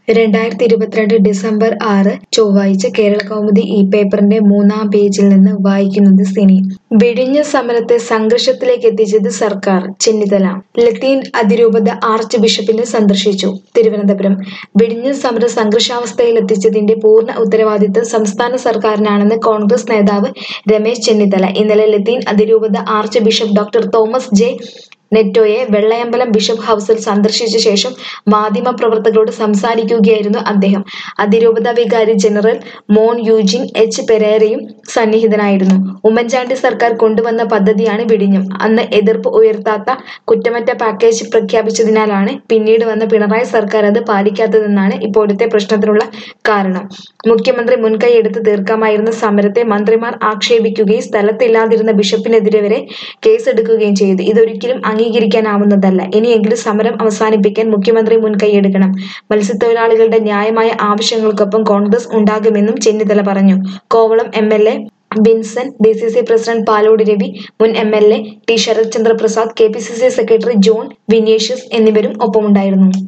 രണ്ടായിരത്തി ഇരുപത്തിരണ്ട് ഡിസംബർ ആറ് ചൊവ്വാഴ്ച കേരള കൗമുദി ഈ പേപ്പറിന്റെ മൂന്നാം പേജിൽ നിന്ന് വായിക്കുന്നത് സിനി വിഴിഞ്ഞ സമരത്തെ സംഘർഷത്തിലേക്ക് എത്തിച്ചത് സർക്കാർ ചെന്നിത്തല ലത്തീൻ അതിരൂപത ആർച്ച് ബിഷപ്പിനെ സന്ദർശിച്ചു തിരുവനന്തപുരം വിഴിഞ്ഞ സമരം സംഘർഷാവസ്ഥയിൽ എത്തിച്ചതിന്റെ പൂർണ്ണ ഉത്തരവാദിത്തം സംസ്ഥാന സർക്കാരിനാണെന്ന് കോൺഗ്രസ് നേതാവ് രമേശ് ചെന്നിത്തല ഇന്നലെ ലത്തീൻ അതിരൂപത archbishop doctor Thomas J നെറ്റോയെ വെള്ളയമ്പലം ബിഷപ്പ് ഹൗസിൽ സന്ദർശിച്ച ശേഷം മാധ്യമപ്രവർത്തകരോട് സംസാരിക്കുകയായിരുന്നു അദ്ദേഹം അതിരൂപത വികാരി ജനറൽ മോൺ യൂജിൻ എച്ച് പെരേരയും സന്നിഹിതനായിരുന്നു ഉമ്മൻചാണ്ടി സർക്കാർ കൊണ്ടുവന്ന പദ്ധതിയാണ് വിഴിഞ്ഞം അന്ന് എതിർപ്പ് ഉയർത്താത്ത കുറ്റമറ്റ പാക്കേജ് പ്രഖ്യാപിച്ചതിനാലാണ് പിന്നീട് വന്ന പിണറായി സർക്കാർ അത് പാലിക്കാത്തതെന്നാണ് ഇപ്പോഴത്തെ പ്രശ്നത്തിനുള്ള കാരണം മുഖ്യമന്ത്രി മുൻകൈയെടുത്ത് തീർക്കാമായിരുന്ന സമരത്തെ മന്ത്രിമാർ ആക്ഷേപിക്കുകയും സ്ഥലത്തില്ലാതിരുന്ന ബിഷപ്പിനെതിരെ വരെ കേസെടുക്കുകയും ചെയ്തു ഇതൊരിക്കലും അംഗീകരിക്കാനാവുന്നതല്ല ഇനിയെങ്കിലും സമരം അവസാനിപ്പിക്കാൻ മുഖ്യമന്ത്രി മുൻകൈയെടുക്കണം മത്സ്യത്തൊഴിലാളികളുടെ ന്യായമായ ആവശ്യങ്ങൾക്കൊപ്പം കോൺഗ്രസ് ഉണ്ടാകുമെന്നും ചെന്നിത്തല പറഞ്ഞു Kovalam M L A Vincent D C C president Palode Ravi മുൻ M L A T Sarathchandra Prasad K P C C secretary John വിനേഷ്യസ് എന്നിവരും ഒപ്പമുണ്ടായിരുന്നു